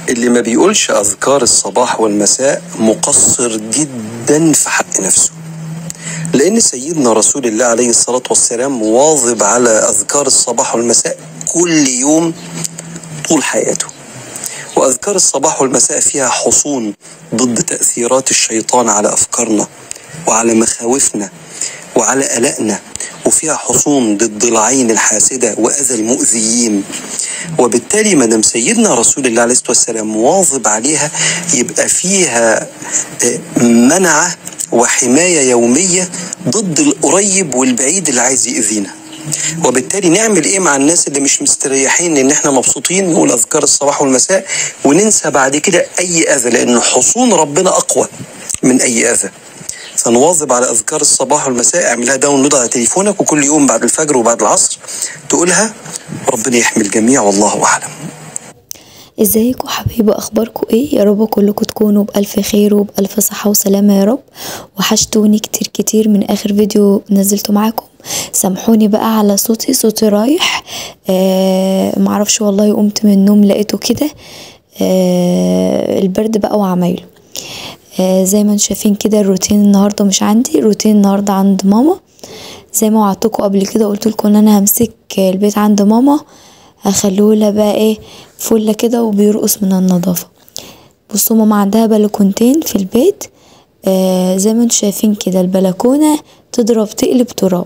اللي ما بيقولش أذكار الصباح والمساء مقصر جدا في حق نفسه لأن سيدنا رسول الله عليه الصلاة والسلام مواظب على أذكار الصباح والمساء كل يوم طول حياته وأذكار الصباح والمساء فيها حصون ضد تأثيرات الشيطان على أفكارنا وعلى مخاوفنا وعلى قلقنا وفيها حصون ضد العين الحاسدة وأذى المؤذيين وبالتالي ما دام سيدنا رسول الله عليه الصلاة والسلام مواظب عليها يبقى فيها آه، منعة وحماية يومية ضد القريب والبعيد اللي عايز يأذينا وبالتالي نعمل ايه مع الناس اللي مش مستريحين ان احنا مبسوطين نقول اذكار الصباح والمساء وننسى بعد كده اي اذى لان حصون ربنا اقوى من اي اذى فنواظب على اذكار الصباح والمساء اعملها داونلود على تليفونك وكل يوم بعد الفجر وبعد العصر تقولها ربنا يحمي الجميع والله اعلم ازيكم حبايبي اخباركم ايه يا رب كلكم تكونوا بالف خير وبالف صحه وسلامه يا رب وحشتوني كتير كتير من اخر فيديو نزلته معاكم سامحوني بقى على صوتي صوتي رايح آه معرفش والله قمت من النوم لقيته كده آه البرد بقى وعمايله آه زي ما انتم شايفين كده الروتين النهارده مش عندي الروتين النهارده عند ماما زي ما وعدتكم قبل كده قلت لكم ان انا همسك البيت عند ماما هخليه لها بقى ايه فله كده وبيرقص من النظافه بصوا ماما عندها بلكونتين في البيت آه زي ما انتم شايفين كده البلكونه تضرب تقلب تراب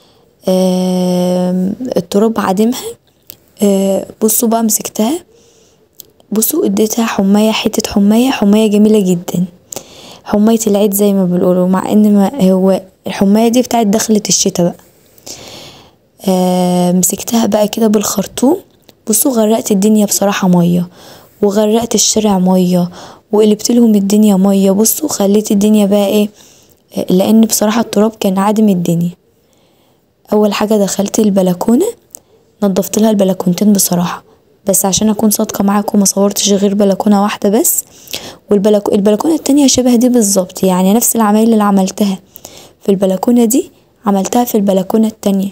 آه التراب عادمها آه بصوا بقى مسكتها بصوا اديتها حمايه حته حمايه حمايه جميله جدا حمايه العيد زي ما بيقولوا مع ان ما هو الحمايه دي بتاعت دخلة الشتا بقى آه مسكتها بقى كده بالخرطوم بصوا غرقت الدنيا بصراحة مية وغرقت الشارع مية وقلبت لهم الدنيا مية بصوا خليت الدنيا بقى ايه آه، لان بصراحة التراب كان عادم الدنيا اول حاجة دخلت البلكونة نضفت لها البلكونتين بصراحة بس عشان اكون صادقة معاكم ما صورتش غير بلكونة واحدة بس والبلكونة البلكونة التانية شبه دي بالظبط يعني نفس العمايل اللي عملتها في البلكونة دي عملتها في البلكونة التانية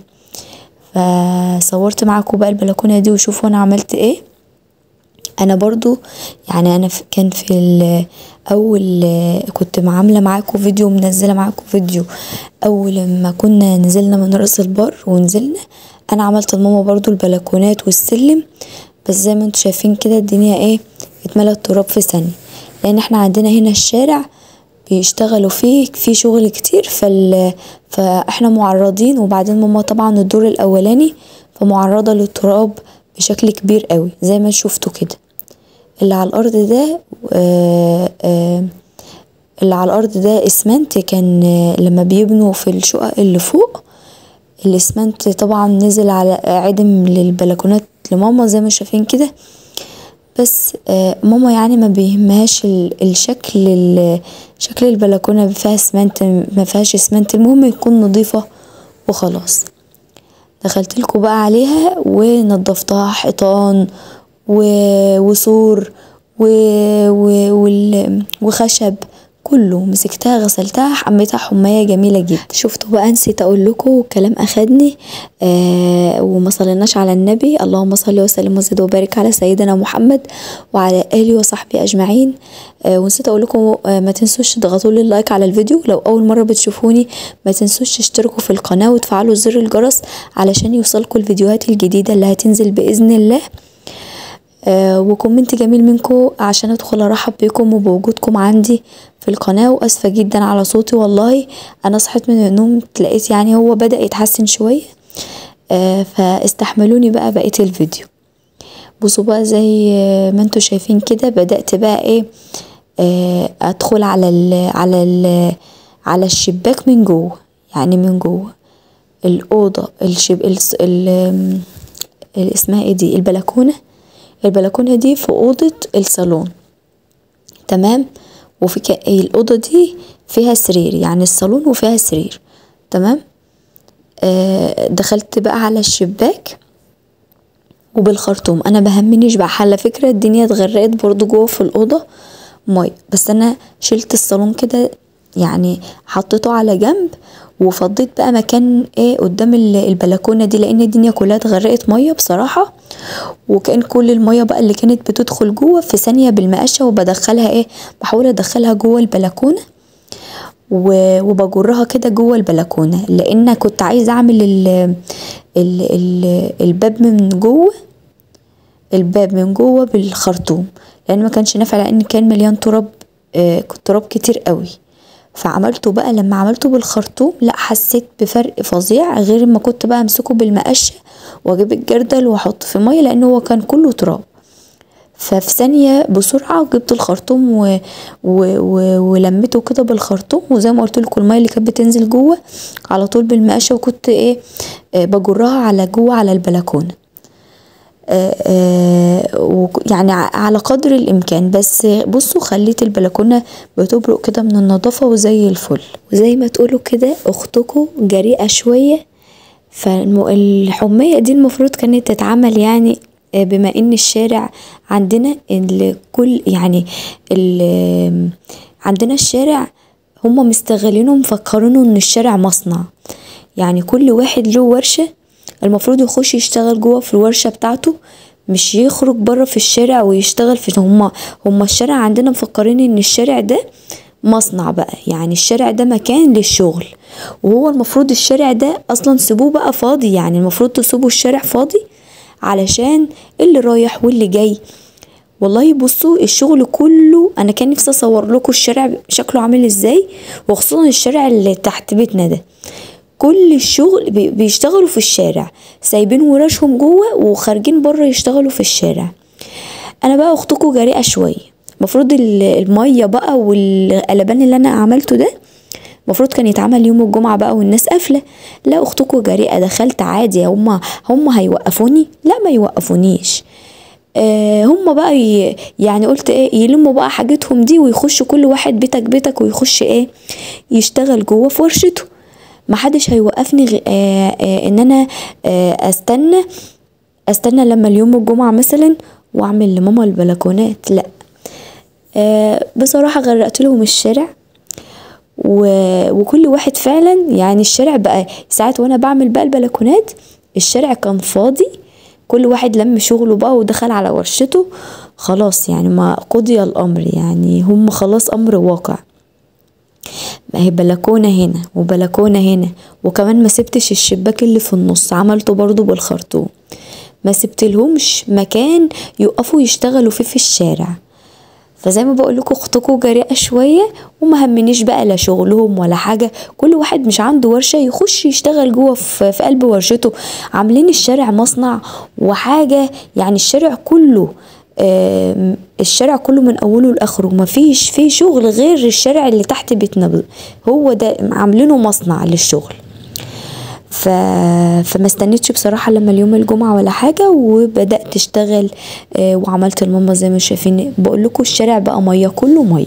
فصورت معاكم بقى البلكونة دي وشوفوا انا عملت ايه انا برضو يعني انا في كان في ال- اول كنت عامله معاكم فيديو منزله معاكم فيديو اول ما كنا نزلنا من راس البر ونزلنا انا عملت لماما برضو البلكونات والسلم بس زي ما انتم شايفين كده الدنيا ايه اتملت تراب في ثانيه لان احنا عندنا هنا الشارع بيشتغلوا فيه في شغل كتير فال... فاحنا معرضين وبعدين ماما طبعا الدور الاولاني فمعرضة للتراب بشكل كبير قوي زي ما شفتوا كده اللي على الارض ده آه آه اللي على الارض ده اسمنت كان آه، لما بيبنوا في الشقق اللي فوق الاسمنت طبعا نزل على عدم للبلكونات لماما زي ما شايفين كده بس آه، ماما يعني ما بيهمهاش ال- الشكل ال- شكل البلكونه فيها اسمنت ما فيهاش اسمنت المهم يكون نظيفه وخلاص دخلت لكم بقى عليها ونضفتها حيطان و- وسور و... و... وال... وخشب كله مسكتها غسلتها حميتها حمايه جميله جدا شفتوا بقى نسيت اقول لكم كلام اخدني آه وما صليناش على النبي اللهم صل وسلم وزد وبارك على سيدنا محمد وعلى اله وصحبه اجمعين آه ونسيت اقول لكم آه ما تنسوش تضغطوا لي اللايك على الفيديو لو اول مره بتشوفوني ما تنسوش تشتركوا في القناه وتفعلوا زر الجرس علشان يوصلكوا الفيديوهات الجديده اللي هتنزل باذن الله آه وكومنت جميل منكم عشان ادخل ارحب بيكم وبوجودكم عندي في القناة واسفة جدا على صوتي والله انا صحيت من النوم لقيت يعني هو بدأ يتحسن شوية آه فاستحملوني بقى بقية الفيديو بصوا بقى زي ما انتوا شايفين كده بدأت بقى ايه آه ادخل على ال على ال على الشباك من جوه يعني من جوه الأوضة الشب ال ال ال- اسمها ايه دي البلكونة البلكونة دي في أوضة الصالون تمام وفي ك... الأوضة دي فيها سرير يعني الصالون وفيها سرير تمام آه دخلت بقى على الشباك وبالخرطوم انا بهمنيش بقى على فكرة الدنيا اتغرقت برضو جوه في الأوضة مية بس انا شلت الصالون كده يعني حطيته على جنب وفضيت بقى مكان ايه قدام ال- البلكونه دي لان الدنيا كلها اتغرقت ميه بصراحه وكان كل الميه بقى اللي كانت بتدخل جوه في ثانيه بالمقشه وبدخلها ايه بحاول ادخلها جوه البلكونه و- وبجرها كده جوه البلكونه لان كنت عايزه اعمل ال ال ال الباب من جوه الباب من جوه بالخرطوم لان ما كانش نافع لان كان مليان تراب آه تراب كتير قوي فعملته بقى لما عملته بالخرطوم لا حسيت بفرق فظيع غير ما كنت بقى امسكه بالمقشه واجيب الجردل واحط في ميه لان هو كان كله تراب ففي ثانية بسرعة جبت الخرطوم و... و... و... ولميته كده بالخرطوم وزي ما قلت لكم المية اللي كانت بتنزل جوه على طول بالمقشة وكنت ايه آه بجرها على جوه على البلكونة آه، آه، وك- يعني ع- على قدر الامكان بس بصوا خليت البلكونه بتبرق كده من النظافه وزي الفل وزي ما تقولوا كده اختكم جريئه شويه فالحمية دي المفروض كانت تتعمل يعني آه، بما ان الشارع عندنا الكل يعني ال- عندنا الشارع هما مستغلينه مفكرينه ان الشارع مصنع يعني كل واحد له ورشة المفروض يخش يشتغل جوه في الورشة بتاعته مش يخرج بره في الشارع ويشتغل في هما هما الشارع عندنا مفكرين ان الشارع ده مصنع بقى يعني الشارع ده مكان للشغل وهو المفروض الشارع ده اصلا سيبوه بقى فاضي يعني المفروض تسيبوا الشارع فاضي علشان اللي رايح واللي جاي والله بصوا الشغل كله انا كان نفسي اصور لكم الشارع شكله عامل ازاي وخصوصا الشارع اللي تحت بيتنا ده كل الشغل بي- بيشتغلوا في الشارع سايبين وراشهم جوه وخارجين بره يشتغلوا في الشارع انا بقى اختكم جريئه شويه المفروض ال- الميه بقى والقلبان اللي انا عملته ده المفروض كان يتعمل يوم الجمعة بقى والناس قافلة لا أختكم جريئة دخلت عادي هما هما هيوقفوني لا ما يوقفونيش آه هم بقى ي... يعني قلت ايه يلموا بقى حاجتهم دي ويخشوا كل واحد بيتك بيتك ويخش ايه يشتغل جوه في ورشته محدش هيوقفني غ... آه آه ان انا آه استنى استنى لما اليوم الجمعة مثلا واعمل لماما البلكونات لا آه بصراحة غرقت لهم الشارع و... وكل واحد فعلا يعني الشارع بقى ساعات وانا بعمل بقى البلكونات الشارع كان فاضي كل واحد لم شغله بقى ودخل على ورشته خلاص يعني ما قضي الامر يعني هم خلاص امر واقع ما هي بلكونة هنا وبلكونة هنا وكمان ما سبتش الشباك اللي في النص عملته برضو بالخرطوم ما سبتلهمش مكان يقفوا يشتغلوا فيه في الشارع فزي ما بقول لكم اختكم جريئه شويه وما همنيش بقى لا شغلهم ولا حاجه كل واحد مش عنده ورشه يخش يشتغل جوه في, في قلب ورشته عاملين الشارع مصنع وحاجه يعني الشارع كله آم، الشارع كله من اوله لاخره مفيش فيه شغل غير الشارع اللي تحت بيتنا هو ده عاملينه مصنع للشغل ف... فما استنيتش بصراحة لما اليوم الجمعة ولا حاجة وبدأت اشتغل آه، وعملت الماما زي ما شايفين بقول لكم الشارع بقى مية كله مية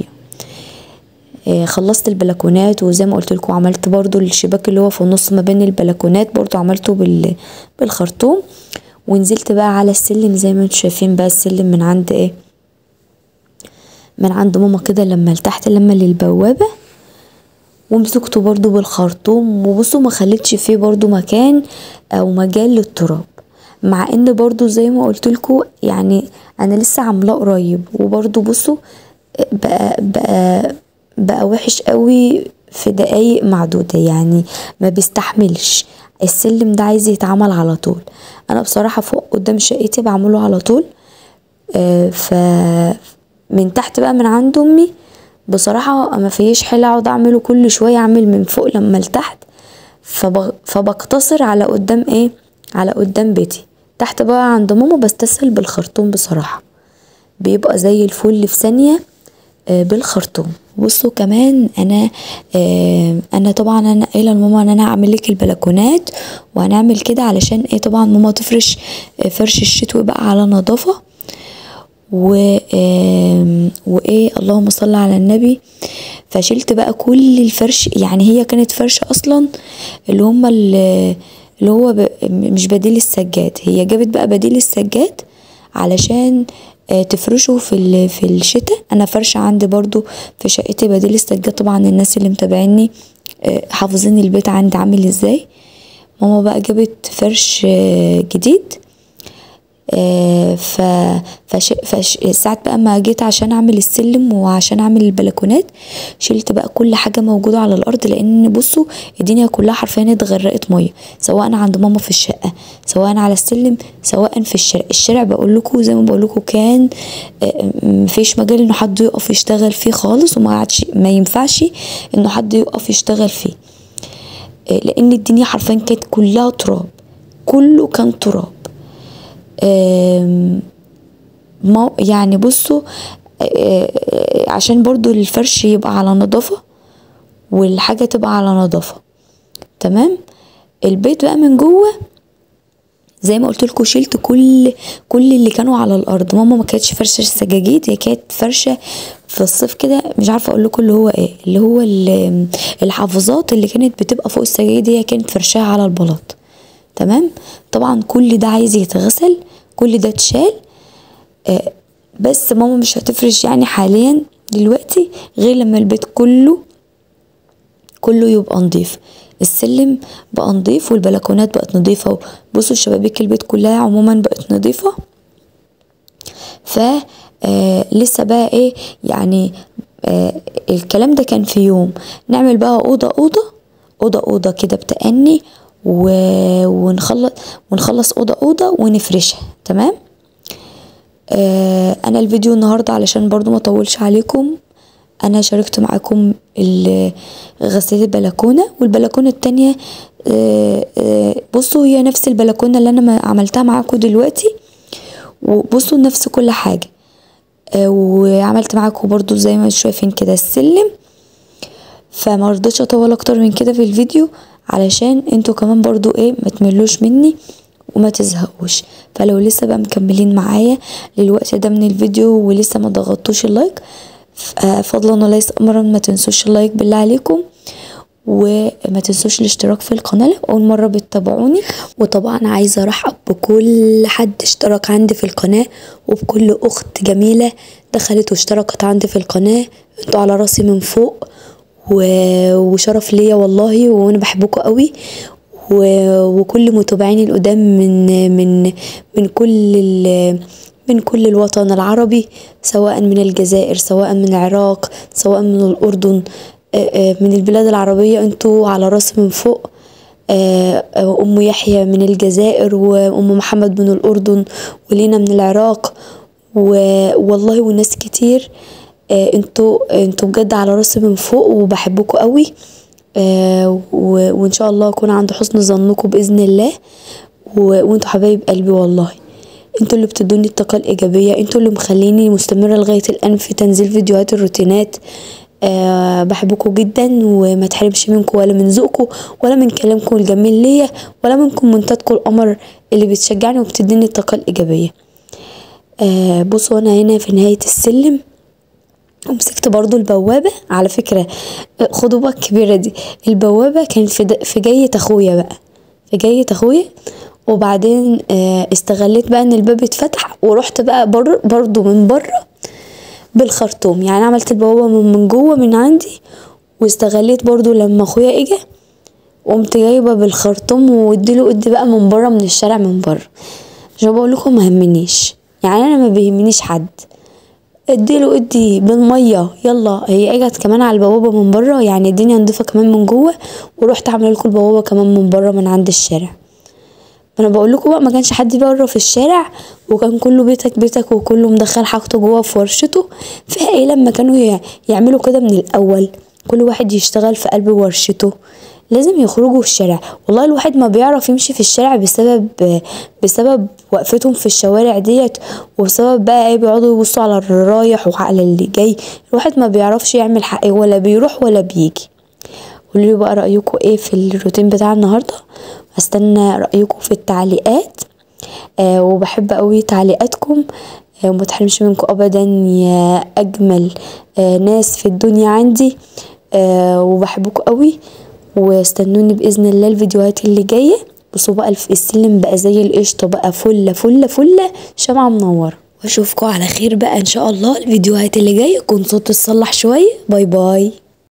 آه، خلصت البلكونات وزي ما قلت لكم عملت برضو الشباك اللي هو في النص ما بين البلكونات برضو عملته بال... بالخرطوم ونزلت بقى على السلم زي ما انتم شايفين بقى السلم من عند ايه من عند ماما كده لما لتحت لما للبوابة ومسكته برضو بالخرطوم وبصوا ما خليتش فيه برضو مكان او مجال للتراب مع ان برضو زي ما قلت لكم يعني انا لسه عاملاه قريب وبرضو بصوا بقى بقى بقى وحش قوي في دقايق معدودة يعني ما بيستحملش السلم ده عايز يتعمل على طول انا بصراحة فوق قدام شقتي بعمله على طول آه، ف من تحت بقى من عند امي بصراحة ما فيش حيل اقعد اعمله كل شوية اعمل من فوق لما لتحت فب... فبقتصر على قدام ايه على قدام بيتي تحت بقى عند ماما بستسهل بالخرطوم بصراحة بيبقى زي الفل في ثانية آه، بالخرطوم بصوا كمان انا آه انا طبعا انا قايله لماما ان انا هعمل لك البلكونات وهنعمل كده علشان ايه طبعا ماما تفرش آه، فرش الشتوي بقى على نظافه و آم، وايه اللهم صل على النبي فشلت بقى كل الفرش يعني هي كانت فرشه اصلا اللي هما اللي اللي هو ب... مش بديل السجاد هي جابت بقى بديل السجاد علشان آه، تفرشه في ال... في الشتاء انا فرشه عندي برضو في شقتي بديل السجاد طبعا الناس اللي متابعيني آه، حافظين البيت عندي عامل ازاي ماما بقى جابت فرش آه، جديد آه، ف فش... فش... ساعة بقى ما جيت عشان اعمل السلم وعشان اعمل البلكونات شلت بقى كل حاجة موجودة على الارض لان بصوا الدنيا كلها حرفيا اتغرقت مية سواء عند ماما في الشقة سواء على السلم سواء في الشارع الشارع بقول لكم زي ما بقول لكم كان آه، مفيش مجال انه حد يقف يشتغل فيه خالص وما عادش ما ينفعش انه حد يقف يشتغل فيه آه، لان الدنيا حرفيا كانت كلها تراب كله كان تراب آم، ما يعني بصوا آه، آه، عشان برضو الفرش يبقى على نظافة والحاجة تبقى على نظافة تمام البيت بقى من جوه زي ما قلت لكم شلت كل كل اللي كانوا على الارض ماما ما كانتش فرشه سجاجيد هي كانت فرشه في الصيف كده مش عارفه اقول لكم اللي هو ايه اللي هو ال- الحافظات اللي كانت بتبقى فوق السجاجيد هي كانت فرشاها على البلاط تمام طبعا كل ده عايز يتغسل كل ده اتشال آه، بس ماما مش هتفرش يعني حاليا دلوقتي غير لما البيت كله كله يبقى نضيف السلم بقى نضيف والبلكونات بقت نضيفة بصوا الشبابيك البيت كلها عموما بقت نضيفة ف آه لسه بقى ايه يعني آه الكلام ده كان في يوم نعمل بقى أوضة أوضة أوضة أوضة كده بتأني و... ونخلص ونخلص أوضة أوضة ونفرشها تمام آه انا الفيديو النهارده علشان برضو ما اطولش عليكم انا شاركت معاكم ال- غسيل البلكونه والبلكونه التانية آه، آه، بصوا هي نفس البلكونه اللي انا ما- عملتها معاكم دلوقتي وبصوا نفس كل حاجه آه، وعملت معاكم برضو زي ما انتوا شايفين كده السلم فما رضيتش اطول اكتر من كده في الفيديو علشان انتوا كمان برضو ايه ما تملوش مني وما تزهقوش فلو لسه بقى مكملين معايا للوقت ده من الفيديو ولسه ما ضغطتوش اللايك ف- آه، فضلا وليس امرا ما تنسوش اللايك بالله عليكم وما تنسوش الاشتراك في القناة لو أول مرة بتتابعوني وطبعا عايزة أرحب بكل حد اشترك عندي في القناة وبكل أخت جميلة دخلت واشتركت عندي في القناة انتوا على راسي من فوق و... وشرف ليا والله وانا بحبكم قوي و... وكل متابعيني القدام من من من كل ال... من كل الوطن العربي سواء من الجزائر سواء من العراق سواء من الأردن آه، آه، من البلاد العربية انتوا على راسي من فوق آه، آه، أم يحيى من الجزائر وأم محمد من الأردن ولينا من العراق و- والله وناس كتير آه، انتوا انتوا بجد على راسي من فوق وبحبكم قوي آه، و- وان شاء الله اكون عند حسن ظنكم باذن الله و- وانتوا حبايب قلبي والله انتوا اللي بتدوني الطاقة الإيجابية انتوا اللي مخليني مستمرة لغاية الآن في تنزيل فيديوهات الروتينات أه بحبكم جدا وما تحرمش منكم ولا من ذوقكم ولا من كلامكم الجميل ليا ولا من كومنتاتكم القمر اللي بتشجعني وبتديني الطاقة الإيجابية أه بصوا أنا هنا في نهاية السلم ومسكت برضو البوابة على فكرة آه، خدوا بقى الكبيرة دي البوابة كانت في, د- في جاية أخويا بقى في جاية أخويا وبعدين آه، استغليت بقى ان الباب اتفتح ورحت بقى بر برضو من بره بالخرطوم يعني عملت البوابة من, من جوه من عندي واستغليت برضو لما اخويا اجى قمت جايبة بالخرطوم واديله قد بقى من بره من الشارع من بره عشان بقول لكم ما همنيش يعني انا ما بيهمنيش حد اديله ادي بالميه يلا هي اجت كمان على البوابه من بره يعني الدنيا نضيفه كمان من جوه ورحت عامله لكم البوابه كمان من بره من عند الشارع انا بقول لكم بقى ما كانش حد بره في الشارع وكان كله بيتك بيتك وكله مدخل حاجته جوه في ورشته فيها ايه لما كانوا يع- يعملوا كده من الاول كل واحد يشتغل في قلب ورشته لازم يخرجوا في الشارع والله الواحد ما بيعرف يمشي في الشارع بسبب بسبب وقفتهم في الشوارع ديت وبسبب بقى ايه بيقعدوا يبصوا على الرايح وعلى اللي جاي الواحد ما بيعرفش يعمل حق ولا بيروح ولا بيجي قولوا لي بقى رأيكم ايه في الروتين بتاع النهارده استنى رأيكم في التعليقات آه وبحب قوي تعليقاتكم آه وما تحرمش منكم ابدا يا اجمل آه ناس في الدنيا عندي آه وبحبكم قوي واستنوني باذن الله الفيديوهات اللي جايه بصوا بقى الف- السلم بقى زي القشطه بقى فله فله فله شمعه منوره واشوفكم على خير بقى ان شاء الله الفيديوهات اللي جايه يكون صوت الصلح شويه باي باي